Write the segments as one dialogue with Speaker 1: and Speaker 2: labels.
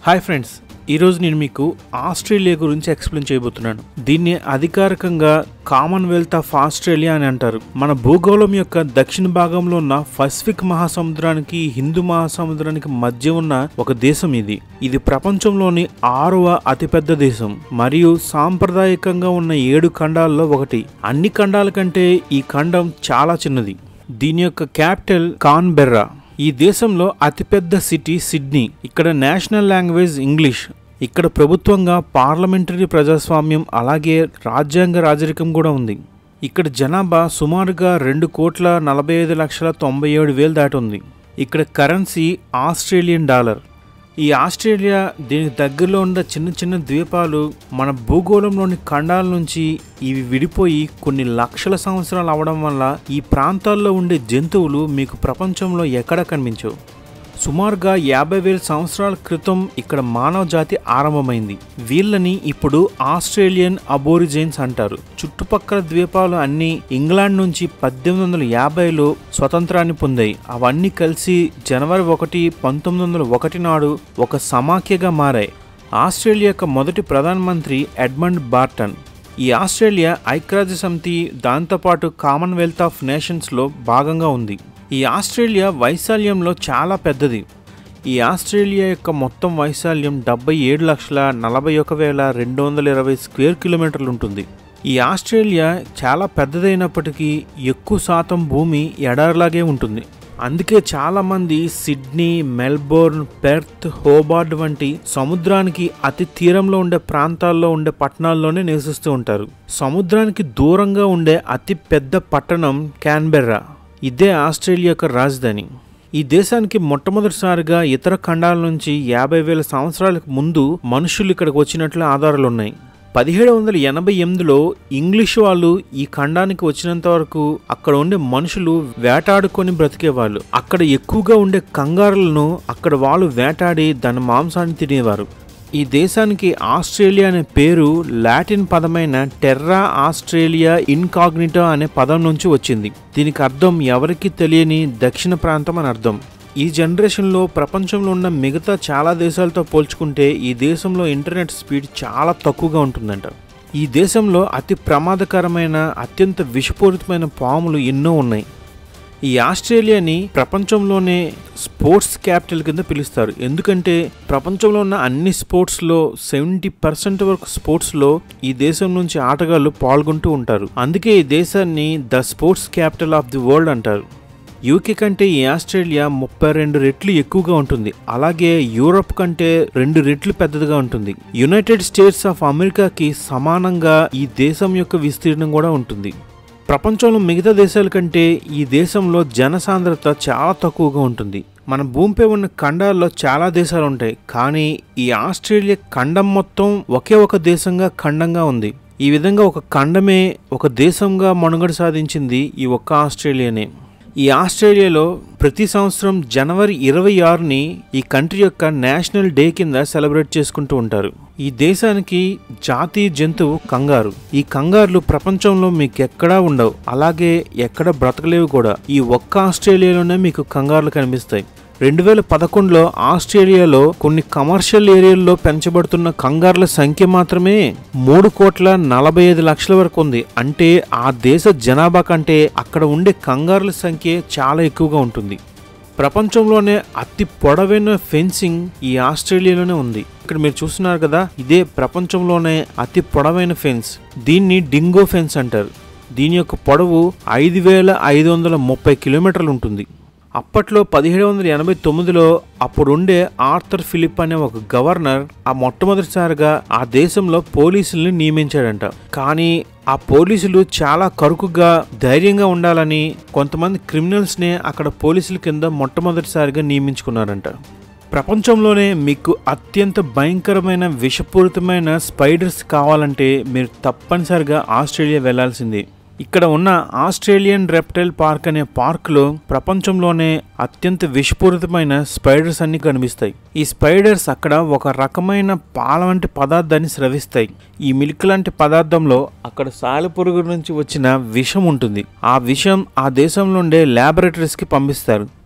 Speaker 1: hi friends ఈరోజు నేను మీకు ఆస్ట్రేలియా గురించి ఎక్స్ప్లెయిన్ చేయబోతున్నాను దీన్ని అధికారికంగా కామన్వెల్త్ ఆఫ్ ఆస్ట్రేలియా అని అంటారు మన భూగోళం యొక్క దక్షిణ భాగంలో ఉన్న పసిఫిక్ మహాసముద్రానికి హిందూ మహాసముద్రానికి మధ్య ఉన్న ఒక దేశం ఇది ఇది ప్రపంచంలోని ఆరవ అతిపెద్ద దేశం మరియు సాంప్రదాయకంగా ఉన్న ఏడు ఖండాల్లో ఒకటి అన్ని ఖండాల కంటే ఈ ఖండం చాలా చిన్నది దీని యొక్క క్యాపిటల్ కాన్బెర్రా ఈ దేశంలో అతిపెద్ద సిటీ సిడ్నీ ఇక్కడ నేషనల్ లాంగ్వేజ్ ఇంగ్లీష్ ఇక్కడ ప్రభుత్వంగా పార్లమెంటరీ ప్రజాస్వామ్యం అలాగే రాజ్యాంగ రాజరికం కూడా ఉంది ఇక్కడ జనాభా సుమారుగా రెండు కోట్ల నలభై ఐదు లక్షల తొంభై ఏడు వేలు దాటి ఉంది ఇక్కడ కరెన్సీ ఆస్ట్రేలియన్ డాలర్ ఈ ఆస్ట్రేలియా దీనికి దగ్గరలో ఉన్న చిన్న చిన్న ద్వీపాలు మన భూగోళంలోని ఖండాల నుంచి ఇవి విడిపోయి కొన్ని లక్షల సంవత్సరాలు అవడం వల్ల ఈ ప్రాంతాల్లో ఉండే జంతువులు మీకు ప్రపంచంలో ఎక్కడ కనిపించవు సుమారుగా యాభై వేల సంవత్సరాల క్రితం ఇక్కడ మానవ జాతి ఆరంభమైంది వీళ్ళని ఇప్పుడు ఆస్ట్రేలియన్ అబోరిజైన్స్ అంటారు చుట్టుపక్కల ద్వీపాలు అన్నీ ఇంగ్లాండ్ నుంచి పద్దెనిమిది వందల యాభైలో స్వతంత్రాన్ని పొందాయి అవన్నీ కలిసి జనవరి ఒకటి పంతొమ్మిది వందల ఒకటి నాడు ఒక సమాఖ్యగా మారాయి ఆస్ట్రేలియా యొక్క మొదటి ప్రధానమంత్రి ఎడ్మండ్ బార్టన్ ఈ ఆస్ట్రేలియా ఐక్యరాజ్య సమితి దాంతోపాటు కామన్వెల్త్ ఆఫ్ నేషన్స్లో భాగంగా ఉంది ఈ ఆస్ట్రేలియా వైశాల్యంలో చాలా పెద్దది ఈ ఆస్ట్రేలియా యొక్క మొత్తం వైశాల్యం డెబ్బై ఏడు లక్షల నలభై ఒక వేల రెండు వందల ఇరవై స్క్వేర్ కిలోమీటర్లు ఉంటుంది ఈ ఆస్ట్రేలియా చాలా పెద్దదైనప్పటికీ ఎక్కువ శాతం భూమి ఎడారిలాగే ఉంటుంది అందుకే చాలామంది సిడ్నీ మెల్బోర్న్ పెర్త్ హోబార్డ్ వంటి సముద్రానికి అతి తీరంలో ఉండే ప్రాంతాల్లో ఉండే పట్టణాల్లోనే నివసిస్తూ ఉంటారు సముద్రానికి దూరంగా ఉండే అతి పెద్ద పట్టణం క్యాన్బెర్రా ఇదే ఆస్ట్రేలియా యొక్క రాజధాని ఈ దేశానికి మొట్టమొదటిసారిగా ఇతర ఖండాల నుంచి యాభై వేల సంవత్సరాలకు ముందు మనుషులు ఇక్కడికి వచ్చినట్లు ఆధారాలు ఉన్నాయి పదిహేడు వందల ఎనభై ఎనిమిదిలో ఇంగ్లీష్ వాళ్ళు ఈ ఖండానికి వచ్చినంత వరకు అక్కడ ఉండే మనుషులు వేటాడుకొని బ్రతికేవాళ్ళు అక్కడ ఎక్కువగా ఉండే కంగారులను అక్కడ వాళ్ళు వేటాడి దాని మాంసాన్ని తినేవారు ఈ దేశానికి ఆస్ట్రేలియా అనే పేరు లాటిన్ పదమైన టెర్రా ఆస్ట్రేలియా ఇన్కాగ్నిటో అనే పదం నుంచి వచ్చింది దీనికి అర్థం ఎవరికీ తెలియని దక్షిణ ప్రాంతం అని అర్థం ఈ జనరేషన్లో ప్రపంచంలో ఉన్న మిగతా చాలా దేశాలతో పోల్చుకుంటే ఈ దేశంలో ఇంటర్నెట్ స్పీడ్ చాలా తక్కువగా ఉంటుందంట ఈ దేశంలో అతి ప్రమాదకరమైన అత్యంత విషపూరితమైన పాములు ఎన్నో ఉన్నాయి ఈ ఆస్ట్రేలియాని ప్రపంచంలోనే స్పోర్ట్స్ క్యాపిటల్ కింద పిలుస్తారు ఎందుకంటే ప్రపంచంలో ఉన్న అన్ని స్పోర్ట్స్లో సెవెంటీ పర్సెంట్ వరకు స్పోర్ట్స్లో ఈ దేశం నుంచి ఆటగాళ్ళు పాల్గొంటూ ఉంటారు అందుకే ఈ దేశాన్ని the sports capital of the world అంటారు యూకే కంటే ఈ ఆస్ట్రేలియా ముప్పై రెండు రెట్లు ఎక్కువగా ఉంటుంది అలాగే యూరప్ కంటే రెండు రెట్లు పెద్దదిగా ఉంటుంది యునైటెడ్ స్టేట్స్ ఆఫ్ అమెరికాకి సమానంగా ఈ దేశం యొక్క విస్తీర్ణం కూడా ఉంటుంది ప్రపంచంలో మిగతా దేశాల కంటే ఈ దేశంలో జనసాంద్రత చాలా తక్కువగా ఉంటుంది మన భూమిపై ఉన్న ఖండాల్లో చాలా దేశాలు ఉంటాయి కానీ ఈ ఆస్ట్రేలియా ఖండం మొత్తం ఒకే ఒక దేశంగా ఖండంగా ఉంది ఈ విధంగా ఒక ఖండమే ఒక దేశంగా మనుగడ సాధించింది ఈ ఒక్క ఆస్ట్రేలియానే ఈ ఆస్ట్రేలియాలో ప్రతి సంవత్సరం జనవరి ఇరవై ఆరుని ఈ కంట్రీ యొక్క నేషనల్ డే కింద సెలబ్రేట్ చేసుకుంటూ ఉంటారు ఈ దేశానికి జాతీయ జంతువు కంగారు ఈ కంగారులు ప్రపంచంలో మీకు ఎక్కడా ఉండవు అలాగే ఎక్కడ బ్రతకలేవు కూడా ఈ ఒక్క ఆస్ట్రేలియాలోనే మీకు కంగారులు కనిపిస్తాయి రెండు వేల పదకొండులో ఆస్ట్రేలియాలో కొన్ని కమర్షియల్ ఏరియాల్లో పెంచబడుతున్న కంగారుల సంఖ్య మాత్రమే మూడు కోట్ల నలభై ఐదు లక్షల వరకు ఉంది అంటే ఆ దేశ జనాభా కంటే అక్కడ ఉండే కంగారుల సంఖ్య చాలా ఎక్కువగా ఉంటుంది ప్రపంచంలోనే అతి పొడవైన ఫెన్సింగ్ ఈ ఆస్ట్రేలియాలోనే ఉంది ఇక్కడ మీరు చూస్తున్నారు కదా ఇదే ప్రపంచంలోనే అతి పొడవైన ఫెన్స్ దీన్ని డింగో ఫెన్స్ అంటారు దీని యొక్క పొడవు ఐదు వేల ఐదు వందల ముప్పై కిలోమీటర్లు ఉంటుంది అప్పట్లో పదిహేడు వందల ఎనభై తొమ్మిదిలో అప్పుడుండే ఆర్థర్ ఫిలిప్ అనే ఒక గవర్నర్ ఆ మొట్టమొదటిసారిగా ఆ దేశంలో పోలీసుల్ని నియమించాడంట కానీ ఆ పోలీసులు చాలా కరుకుగా ధైర్యంగా ఉండాలని కొంతమంది క్రిమినల్స్నే అక్కడ పోలీసుల కింద మొట్టమొదటిసారిగా నియమించుకున్నారంట ప్రపంచంలోనే మీకు అత్యంత భయంకరమైన విషపూరితమైన స్పైడర్స్ కావాలంటే మీరు తప్పనిసరిగా ఆస్ట్రేలియా వెళ్లాల్సిందే ఇక్కడ ఉన్న ఆస్ట్రేలియన్ రెప్టైల్ పార్క్ అనే పార్కులో ప్రపంచంలోనే అత్యంత విషపూరితమైన స్పైడర్స్ అన్ని కనిపిస్తాయి ఈ స్పైడర్స్ అక్కడ ఒక రకమైన పాల వంటి పదార్థాన్ని స్రవిస్తాయి ఈ మిల్క్ లాంటి పదార్థంలో అక్కడ సాలెపురుగు నుంచి వచ్చిన విషం ఉంటుంది ఆ విషం ఆ దేశంలో ఉండే ల్యాబొరేటరీస్కి పంపిస్తారు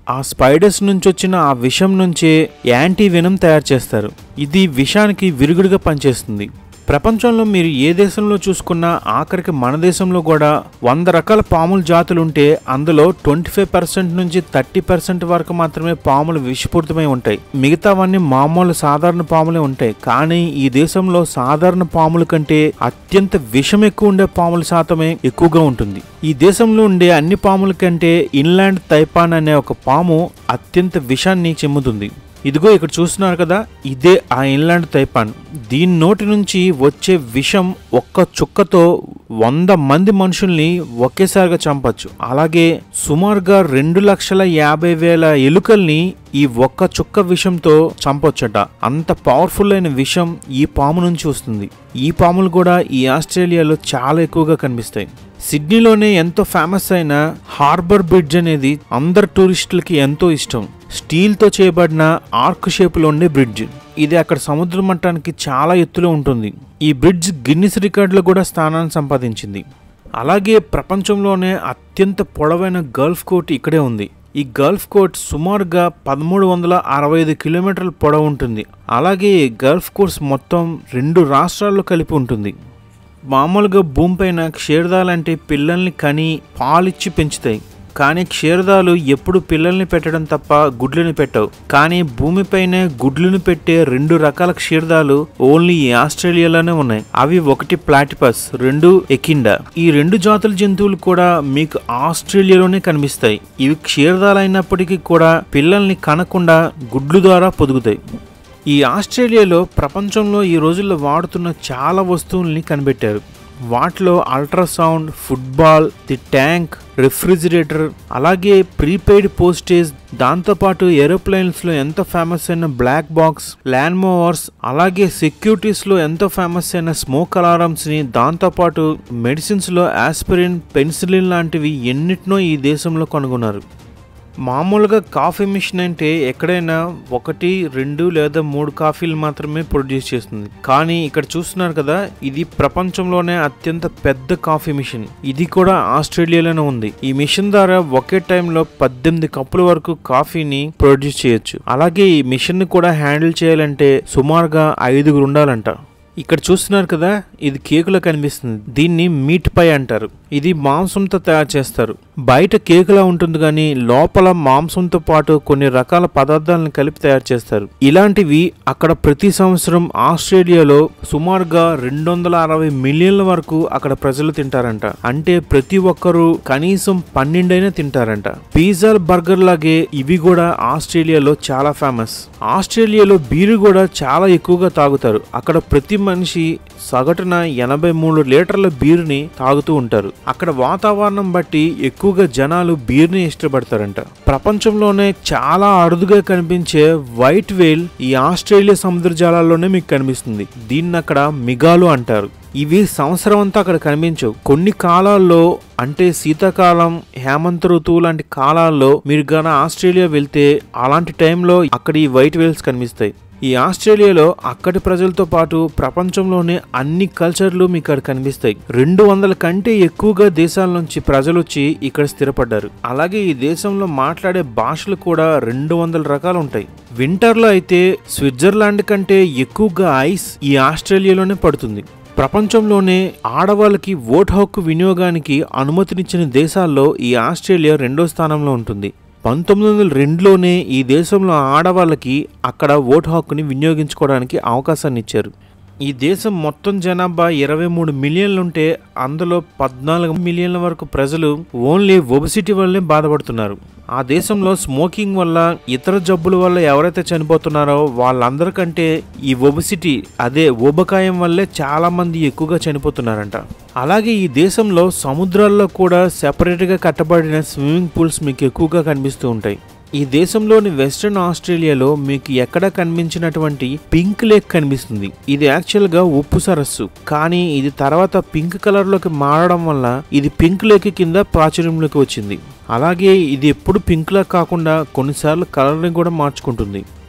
Speaker 1: ఆ స్పైడర్స్ నుంచి వచ్చిన ఆ విషం నుంచే యాంటీ వెనం తయారు చేస్తారు ఇది విషానికి విరుగుడుగా పనిచేస్తుంది ప్రపంచంలో మీరు ఏ దేశంలో చూసుకున్నా ఆఖరికి మన దేశంలో కూడా వంద రకాల పాముల జాతులు ఉంటే అందులో ట్వంటీ ఫైవ్ పర్సెంట్ నుంచి థర్టీ పర్సెంట్ వరకు మాత్రమే పాములు విషపూరితమై ఉంటాయి మిగతావన్నీ మామూలు సాధారణ పాములే ఉంటాయి కానీ ఈ దేశంలో సాధారణ పాముల కంటే అత్యంత విషం ఎక్కువ ఉండే పాముల శాతమే ఎక్కువగా ఉంటుంది ఈ దేశంలో ఉండే అన్ని పాముల కంటే ఇన్లాండ్ తైపాన్ అనే ఒక పాము అత్యంత విషాన్ని చెమ్ముతుంది ఇదిగో ఇక్కడ చూస్తున్నారు కదా ఇదే ఆ ఇన్లాండ్ తైపాన్ దీని నోటి నుంచి వచ్చే విషం ఒక్క చుక్కతో వంద మంది మనుషుల్ని ఒకేసారిగా చంపచ్చు అలాగే సుమారుగా రెండు లక్షల యాభై వేల ఎలుకల్ని ఈ ఒక్క చుక్క విషంతో చంపొచ్చట అంత పవర్ఫుల్ అయిన విషం ఈ పాము నుంచి వస్తుంది ఈ పాములు కూడా ఈ ఆస్ట్రేలియాలో చాలా ఎక్కువగా కనిపిస్తాయి సిడ్నీలోనే ఎంతో ఫేమస్ అయిన హార్బర్ బ్రిడ్జ్ అనేది అందరు టూరిస్టులకి ఎంతో ఇష్టం స్టీల్తో చేయబడిన ఆర్క్ షేపులో ఉండే బ్రిడ్జ్ ఇది అక్కడ సముద్ర మట్టానికి చాలా ఎత్తులో ఉంటుంది ఈ బ్రిడ్జ్ గిన్నిస్ రికార్డులో కూడా స్థానాన్ని సంపాదించింది అలాగే ప్రపంచంలోనే అత్యంత పొడవైన గల్ఫ్ కోర్ట్ ఇక్కడే ఉంది ఈ గల్ఫ్ కోర్ట్ సుమారుగా పదమూడు వందల అరవై ఐదు కిలోమీటర్ల పొడవు ఉంటుంది అలాగే ఈ గల్ఫ్ కోర్స్ మొత్తం రెండు రాష్ట్రాల్లో కలిపి ఉంటుంది మామూలుగా భూమిపైన క్షీరదాలంటే పిల్లల్ని కని పాలిచ్చి పెంచుతాయి కానీ క్షీరదాలు ఎప్పుడు పిల్లల్ని పెట్టడం తప్ప గుడ్లను పెట్టవు కానీ భూమిపైనే గుడ్లను పెట్టే రెండు రకాల క్షీరదాలు ఓన్లీ ఈ ఆస్ట్రేలియాలోనే ఉన్నాయి అవి ఒకటి ప్లాటిపస్ రెండు ఎకిండా ఈ రెండు జాతుల జంతువులు కూడా మీకు ఆస్ట్రేలియాలోనే కనిపిస్తాయి ఇవి క్షీరదాలైనప్పటికీ కూడా పిల్లల్ని కనకుండా గుడ్లు ద్వారా పొదుగుతాయి ఈ ఆస్ట్రేలియాలో ప్రపంచంలో ఈ రోజుల్లో వాడుతున్న చాలా వస్తువుల్ని కనిపెట్టారు వాటిలో ultrasound football the tank refrigerator అలాగే ప్రీపెయిడ్ పోస్టేజ్ దాంతోపాటు ఏరోప్లేన్స్లో ఎంతో ఫేమస్ అయిన బ్లాక్ బాక్స్ ల్యాండ్ మోవర్స్ అలాగే సెక్యూరిటీస్లో ఎంతో ఫేమస్ అయిన స్మోక్ అలారమ్స్ని దాంతోపాటు మెడిసిన్స్లో ఆస్పిరిన్ పెన్సిలిన్ లాంటివి ఎన్నిటినో ఈ దేశంలో కనుగొన్నారు మామూలుగా కాఫీ మిషన్ అంటే ఎక్కడైనా ఒకటి రెండు లేదా మూడు కాఫీలు మాత్రమే ప్రొడ్యూస్ చేస్తుంది కానీ ఇక్కడ చూస్తున్నారు కదా ఇది ప్రపంచంలోనే అత్యంత పెద్ద కాఫీ మిషన్ ఇది కూడా ఆస్ట్రేలియాలోనే ఉంది ఈ మిషన్ ద్వారా ఒకే టైంలో పద్దెనిమిది కప్పుల వరకు కాఫీని ప్రొడ్యూస్ చేయొచ్చు అలాగే ఈ మిషన్ ని కూడా హ్యాండిల్ చేయాలంటే సుమారుగా ఐదుగురు ఉండాలంట ఇక్కడ చూస్తున్నారు కదా ఇది కేకులో కనిపిస్తుంది దీన్ని మీట్ పై అంటారు ఇది మాంసంతో తయారు చేస్తారు బయట కేకులా ఉంటుంది కానీ లోపల మాంసంతో పాటు కొన్ని రకాల పదార్థాలను కలిపి తయారు చేస్తారు ఇలాంటివి అక్కడ ప్రతి సంవత్సరం ఆస్ట్రేలియాలో సుమారుగా రెండు వందల అరవై మిలియన్ల వరకు అక్కడ ప్రజలు తింటారంట అంటే ప్రతి ఒక్కరూ కనీసం పన్నెండైనా తింటారంట పిజ్జా బర్గర్ లాగే ఇవి కూడా ఆస్ట్రేలియాలో చాలా ఫేమస్ ఆస్ట్రేలియాలో బీరు కూడా చాలా ఎక్కువగా తాగుతారు అక్కడ ప్రతి మనిషి సగటున ఎనభై మూడు లీటర్ల బీరుని తాగుతూ ఉంటారు అక్కడ వాతావరణం బట్టి ఎక్కువగా జనాలు బీర్ని ఇష్టపడతారంట ప్రపంచంలోనే చాలా అరుదుగా కనిపించే వైట్ వేల్ ఈ ఆస్ట్రేలియా సముద్ర జలాల్లోనే మీకు కనిపిస్తుంది దీన్ని అక్కడ మిగాలు అంటారు ఇవి సంవత్సరం అంతా అక్కడ కనిపించవు కొన్ని కాలాల్లో అంటే శీతాకాలం హేమంత ఋతువు లాంటి కాలాల్లో మీరు గాన ఆస్ట్రేలియా వెళ్తే అలాంటి టైంలో అక్కడ ఈ వైట్ వేల్స్ కనిపిస్తాయి ఈ ఆస్ట్రేలియాలో అక్కడి ప్రజలతో పాటు ప్రపంచంలోనే అన్ని కల్చర్లు మీకు ఇక్కడ కనిపిస్తాయి రెండు వందల కంటే ఎక్కువగా దేశాల నుంచి ప్రజలు వచ్చి ఇక్కడ స్థిరపడ్డారు అలాగే ఈ దేశంలో మాట్లాడే భాషలు కూడా రెండు వందల రకాలు ఉంటాయి వింటర్లో అయితే స్విట్జర్లాండ్ కంటే ఎక్కువగా ఐస్ ఈ ఆస్ట్రేలియాలోనే పడుతుంది ప్రపంచంలోనే ఆడవాళ్ళకి ఓటు హక్కు వినియోగానికి అనుమతినిచ్చిన దేశాల్లో ఈ ఆస్ట్రేలియా రెండో స్థానంలో ఉంటుంది పంతొమ్మిది వందల రెండులోనే ఈ దేశంలో ఆడవాళ్ళకి అక్కడ ఓటు హక్కుని వినియోగించుకోవడానికి అవకాశాన్ని ఇచ్చారు ఈ దేశం మొత్తం జనాభా ఇరవై మూడు మిలియన్లుంటే అందులో పద్నాలుగు మిలియన్ల వరకు ప్రజలు ఓన్లీ ఒబిసిటీ వల్లే బాధపడుతున్నారు ఆ దేశంలో స్మోకింగ్ వల్ల ఇతర జబ్బుల వల్ల ఎవరైతే చనిపోతున్నారో వాళ్ళందరికంటే ఈ ఒబిసిటీ అదే ఊబకాయం వల్లే చాలా మంది ఎక్కువగా చనిపోతున్నారంట అలాగే ఈ దేశంలో సముద్రాల్లో కూడా సెపరేట్గా కట్టబడిన స్విమ్మింగ్ పూల్స్ మీకు ఎక్కువగా కనిపిస్తూ ఉంటాయి ఈ దేశంలోని వెస్ట్రన్ ఆస్ట్రేలియాలో మీకు ఎక్కడ కనిపించినటువంటి పింక్ లేక్ కనిపిస్తుంది ఇది యాక్చువల్ గా ఉప్పు సరస్సు కానీ ఇది తర్వాత పింక్ కలర్ లోకి మారడం వల్ల ఇది పింక్ లేక్ కింద ప్రాచుర్యంలోకి వచ్చింది అలాగే ఇది ఎప్పుడు పింక్ లా కాకుండా కొన్నిసార్లు కలర్ ని కూడా మార్చుకుంటుంది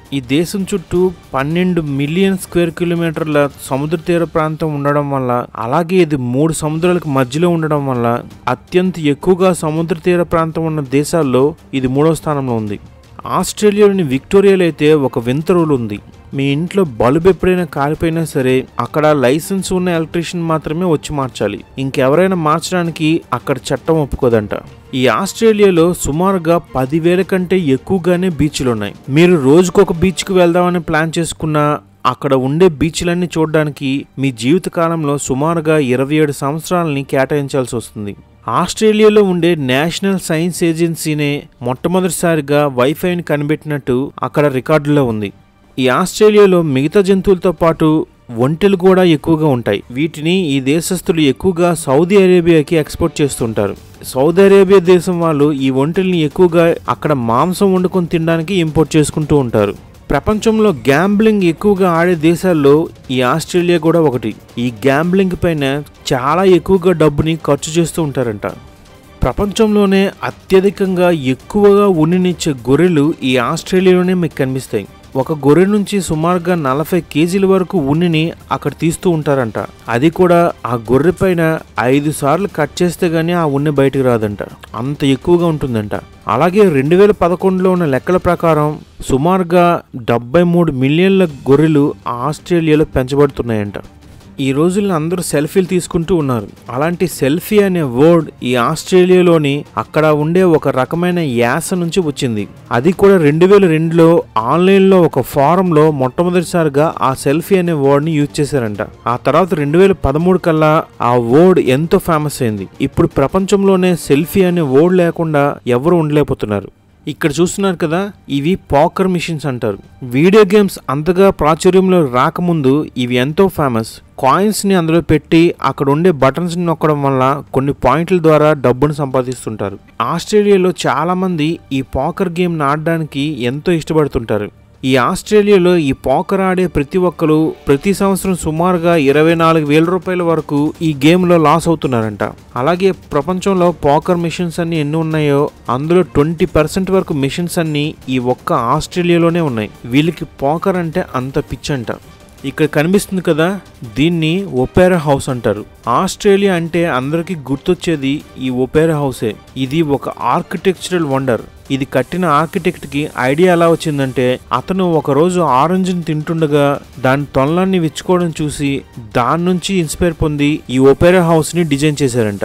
Speaker 1: ఈ దేశం చుట్టూ పన్నెండు మిలియన్ స్క్వేర్ కిలోమీటర్ల సముద్ర తీర ప్రాంతం ఉండడం వల్ల అలాగే ఇది మూడు సముద్రాలకు మధ్యలో ఉండడం వల్ల అత్యంత ఎక్కువగా సముద్ర తీర ప్రాంతం ఉన్న దేశాల్లో ఇది మూడో స్థానంలో ఉంది ఆస్ట్రేలియాలోని విక్టోరియాలో అయితే ఒక వింత రూల్ ఉంది మీ ఇంట్లో బల్బ్ ఎప్పుడైనా కాలిపోయినా సరే అక్కడ లైసెన్స్ ఉన్న ఎలక్ట్రీషియన్ మాత్రమే వచ్చి మార్చాలి ఇంకెవరైనా మార్చడానికి అక్కడ చట్టం ఒప్పుకోదంట ఈ ఆస్ట్రేలియాలో సుమారుగా పదివేల కంటే ఎక్కువగానే బీచ్లు ఉన్నాయి మీరు రోజుకొక బీచ్కి వెళ్దామని ప్లాన్ చేసుకున్నా అక్కడ ఉండే బీచ్లన్నీ చూడడానికి మీ జీవితకాలంలో సుమారుగా ఇరవై ఏడు సంవత్సరాలని కేటాయించాల్సి వస్తుంది ఆస్ట్రేలియాలో ఉండే నేషనల్ సైన్స్ ఏజెన్సీనే మొట్టమొదటిసారిగా వైఫైని కనిపెట్టినట్టు అక్కడ రికార్డులో ఉంది ఈ ఆస్ట్రేలియాలో మిగతా జంతువులతో పాటు ఒంటెలు కూడా ఎక్కువగా ఉంటాయి వీటిని ఈ దేశస్తులు ఎక్కువగా సౌదీ అరేబియాకి ఎక్స్పోర్ట్ చేస్తుంటారు సౌదీ అరేబియా దేశం వాళ్ళు ఈ ఒంటెల్ని ఎక్కువగా అక్కడ మాంసం వండుకొని తినడానికి ఇంపోర్ట్ చేసుకుంటూ ఉంటారు ప్రపంచంలో గ్యాంబ్లింగ్ ఎక్కువగా ఆడే దేశాల్లో ఈ ఆస్ట్రేలియా కూడా ఒకటి ఈ గ్యాంబ్లింగ్ పైన చాలా ఎక్కువగా డబ్బుని ఖర్చు చేస్తూ ఉంటారంట ప్రపంచంలోనే అత్యధికంగా ఎక్కువగా ఉన్నినిచ్చే గొర్రెలు ఈ ఆస్ట్రేలియాలోనే మీకు కనిపిస్తాయి ఒక గొర్రె నుంచి సుమారుగా నలభై కేజీల వరకు ఉన్నిని అక్కడ తీస్తూ ఉంటారంట అది కూడా ఆ గొర్రె పైన ఐదు సార్లు కట్ చేస్తే గానీ ఆ ఉన్ని బయటకు రాదంట అంత ఎక్కువగా ఉంటుందంట అలాగే రెండు వేల పదకొండులో ఉన్న లెక్కల ప్రకారం సుమారుగా డెబ్బై మూడు మిలియన్ల గొర్రెలు ఆస్ట్రేలియాలో పెంచబడుతున్నాయంట ఈ రోజుల్లో అందరూ సెల్ఫీలు తీసుకుంటూ ఉన్నారు అలాంటి సెల్ఫీ అనే వర్డ్ ఈ ఆస్ట్రేలియాలోని అక్కడ ఉండే ఒక రకమైన యాస నుంచి వచ్చింది అది కూడా రెండు వేల రెండులో ఆన్లైన్లో ఒక ఫారంలో మొట్టమొదటిసారిగా ఆ సెల్ఫీ అనే వర్డ్ని యూజ్ చేశారంట ఆ తర్వాత రెండు వేల పదమూడు కల్లా ఆ వర్డ్ ఎంతో ఫేమస్ అయింది ఇప్పుడు ప్రపంచంలోనే సెల్ఫీ అనే వర్డ్ లేకుండా ఎవరు ఉండలేకపోతున్నారు ఇక్కడ చూస్తున్నారు కదా ఇవి పాకర్ మిషన్స్ అంటారు వీడియో గేమ్స్ అంతగా ప్రాచుర్యంలో రాకముందు ఇవి ఎంతో ఫేమస్ కాయిన్స్ని అందులో పెట్టి అక్కడ ఉండే బటన్స్ని నొక్కడం వల్ల కొన్ని పాయింట్ల ద్వారా డబ్బును సంపాదిస్తుంటారు ఆస్ట్రేలియాలో చాలామంది ఈ పాకర్ గేమ్ని ఆడడానికి ఎంతో ఇష్టపడుతుంటారు ఈ ఆస్ట్రేలియాలో ఈ పోకర్ ఆడే ప్రతి ఒక్కరు ప్రతి సంవత్సరం సుమారుగా ఇరవై నాలుగు వేల రూపాయల వరకు ఈ గేమ్లో లాస్ అవుతున్నారంట అలాగే ప్రపంచంలో పోకర్ మిషన్స్ అన్ని ఎన్ని ఉన్నాయో అందులో ట్వంటీ పర్సెంట్ వరకు మిషన్స్ అన్ని ఈ ఒక్క ఆస్ట్రేలియాలోనే ఉన్నాయి వీళ్ళకి పోకర్ అంటే అంత పిచ్చంట ఇక్కడ కనిపిస్తుంది కదా దీన్ని ఒపేరా హౌస్ అంటారు ఆస్ట్రేలియా అంటే అందరికీ గుర్తొచ్చేది ఈ ఒపేరా హౌసే ఇది ఒక ఆర్కిటెక్చరల్ వండర్ ఇది కట్టిన ఆర్కిటెక్ట్కి ఐడియా ఎలా వచ్చిందంటే అతను ఒకరోజు ఆరెంజ్ని తింటుండగా దాని తొనలాన్ని విచ్చుకోవడం చూసి దాని నుంచి ఇన్స్పైర్ పొంది ఈ ఒపేరా హౌస్ని డిజైన్ చేశారంట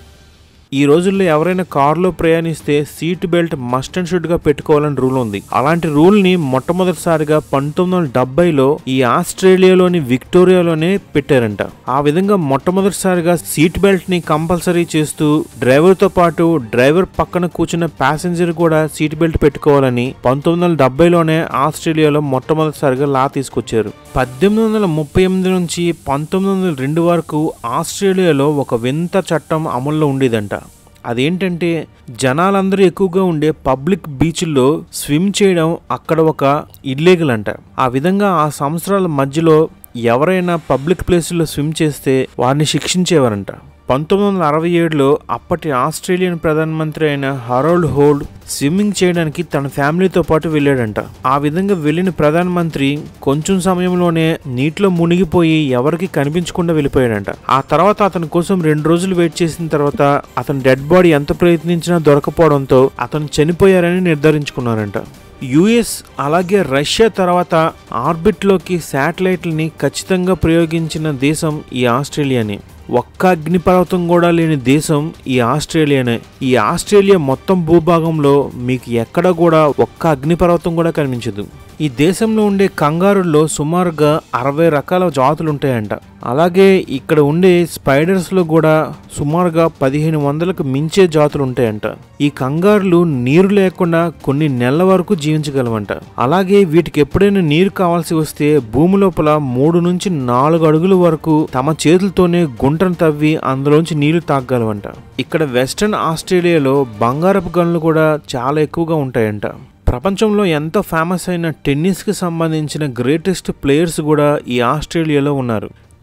Speaker 1: ఈ రోజుల్లో ఎవరైనా కారులో ప్రయాణిస్తే seat belt must and should గా పెట్టుకోవాలని రూల్ ఉంది అలాంటి రూల్ ని మొట్టమొదటిసారిగా పంతొమ్మిది వందల డెబ్బైలో ఈ ఆస్ట్రేలియాలోని విక్టోరియాలోనే పెట్టారంట ఆ విధంగా మొట్టమొదటిసారిగా సీట్ బెల్ట్ ని కంపల్సరీ చేస్తూ డ్రైవర్ తో పాటు డ్రైవర్ పక్కన కూర్చున్న ప్యాసింజర్ కూడా సీట్ బెల్ట్ పెట్టుకోవాలని పంతొమ్మిది వందల డెబ్బైలోనే ఆస్ట్రేలియాలో మొట్టమొదటిసారిగా లా తీసుకొచ్చారు పద్దెనిమిది వందల ముప్పై ఎనిమిది నుంచి పంతొమ్మిది వందల రెండు వరకు ఆస్ట్రేలియాలో ఒక వింత చట్టం అమల్లో ఉండేదంట అదేంటంటే జనాలందరూ ఎక్కువగా ఉండే పబ్లిక్ బీచ్ల్లో స్విమ్ చేయడం అక్కడ ఒక ఇల్లీగల్ అంట ఆ విధంగా ఆ సంవత్సరాల మధ్యలో ఎవరైనా పబ్లిక్ ప్లేసుల్లో స్విమ్ చేస్తే వారిని శిక్షించేవారంట పంతొమ్మిది వందల అరవై ఏడులో అప్పటి ఆస్ట్రేలియన్ ప్రధానమంత్రి అయిన హరోల్డ్ హోల్డ్ స్విమ్మింగ్ చేయడానికి తన ఫ్యామిలీతో పాటు వెళ్ళాడంట ఆ విధంగా వెళ్ళిన ప్రధానమంత్రి కొంచెం సమయంలోనే నీటిలో మునిగిపోయి ఎవరికి కనిపించకుండా వెళ్ళిపోయాడంట ఆ తర్వాత అతని కోసం రెండు రోజులు వెయిట్ చేసిన తర్వాత అతని డెడ్ బాడీ ఎంత ప్రయత్నించినా దొరకపోవడంతో అతను చనిపోయారని నిర్ధారించుకున్నారంట యుఎస్ అలాగే రష్యా తర్వాత ఆర్బిట్లోకి శాటిలైట్లని ఖచ్చితంగా ప్రయోగించిన దేశం ఈ ఆస్ట్రేలియానే ఒక్క అగ్నిపర్వతం కూడా లేని దేశం ఈ ఆస్ట్రేలియానే ఈ ఆస్ట్రేలియా మొత్తం భూభాగంలో మీకు ఎక్కడ కూడా ఒక్క అగ్నిపర్వతం కూడా కనిపించదు ఈ దేశంలో ఉండే కంగారుల్లో సుమారుగా అరవై రకాల జాతులు ఉంటాయంట అలాగే ఇక్కడ ఉండే స్పైడర్స్లో కూడా సుమారుగా పదిహేను వందలకు మించే జాతులు ఉంటాయంట ఈ కంగారులు నీరు లేకుండా కొన్ని నెలల వరకు జీవించగలవంట అలాగే వీటికి ఎప్పుడైనా నీరు కావాల్సి వస్తే భూమి లోపల మూడు నుంచి నాలుగు అడుగుల వరకు తమ చేతులతోనే గుంటను తవ్వి అందులోంచి నీళ్లు తాగలవంట ఇక్కడ వెస్టర్న్ ఆస్ట్రేలియాలో బంగారపు గనులు కూడా చాలా ఎక్కువగా ఉంటాయంట ప్రపంచంలో ఎంతో ఫేమస్ అయిన టెన్నిస్కి సంబంధించిన గ్రేటెస్ట్ ప్లేయర్స్ కూడా ఈ ఆస్ట్రేలియాలో ఉన్నారు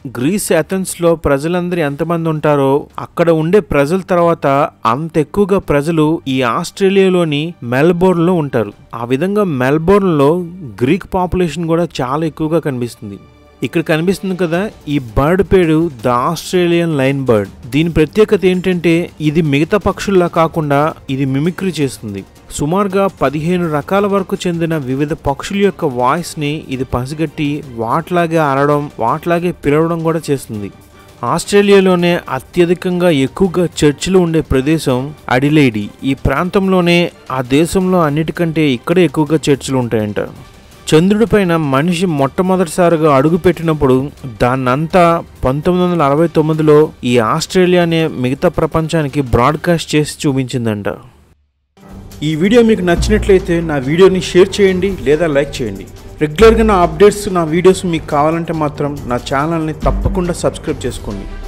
Speaker 1: గ్రీస్ అథెన్స్ లో ప్రజలందరూ ఎంతమంది ఉంటారో అక్కడ ఉండే ప్రజల తర్వాత అంత ఎక్కువగా ప్రజలు ఈ ఆస్ట్రేలియాలోని మెల్బోర్న్ లో ఉంటారు ఆ విధంగా మెల్బోర్న్ లో గ్రీక్ పాపులేషన్ కూడా చాలా ఎక్కువగా కనిపిస్తుంది ఇక్కడ కనిపిస్తుంది కదా ఈ బర్డ్ పేరు ద ఆస్ట్రేలియన్ లైన్ బర్డ్ దీని ప్రత్యేకత ఏంటంటే ఇది మిగతా పక్షుల్లా కాకుండా ఇది మిమిక్రీ చేస్తుంది సుమారుగా పదిహేను రకాల వరకు చెందిన వివిధ పక్షుల యొక్క వాయిస్ ని ఇది పసిగట్టి వాట్లాగే అరవడం వాట్లాగే పిలవడం కూడా చేస్తుంది ఆస్ట్రేలియాలోనే అత్యధికంగా ఎక్కువగా చర్చిలు ఉండే ప్రదేశం అడిలైడి ఈ ప్రాంతంలోనే ఆ దేశంలో అన్నిటికంటే ఇక్కడే ఎక్కువగా చర్చిలు ఉంటాయంట చంద్రుడి పైన మనిషి మొట్టమొదటిసారిగా అడుగు పెట్టినప్పుడు దాన్నంతా పంతొమ్మిది వందల అరవై తొమ్మిదిలో ఈ ఆస్ట్రేలియానే మిగతా ప్రపంచానికి బ్రాడ్కాస్ట్ చేసి చూపించిందంట ఈ వీడియో మీకు నచ్చినట్లయితే నా వీడియోని షేర్ చేయండి లేదా లైక్ చేయండి రెగ్యులర్గా నా అప్డేట్స్ నా వీడియోస్ మీకు కావాలంటే మాత్రం నా ఛానల్ని తప్పకుండా సబ్స్క్రైబ్ చేసుకోండి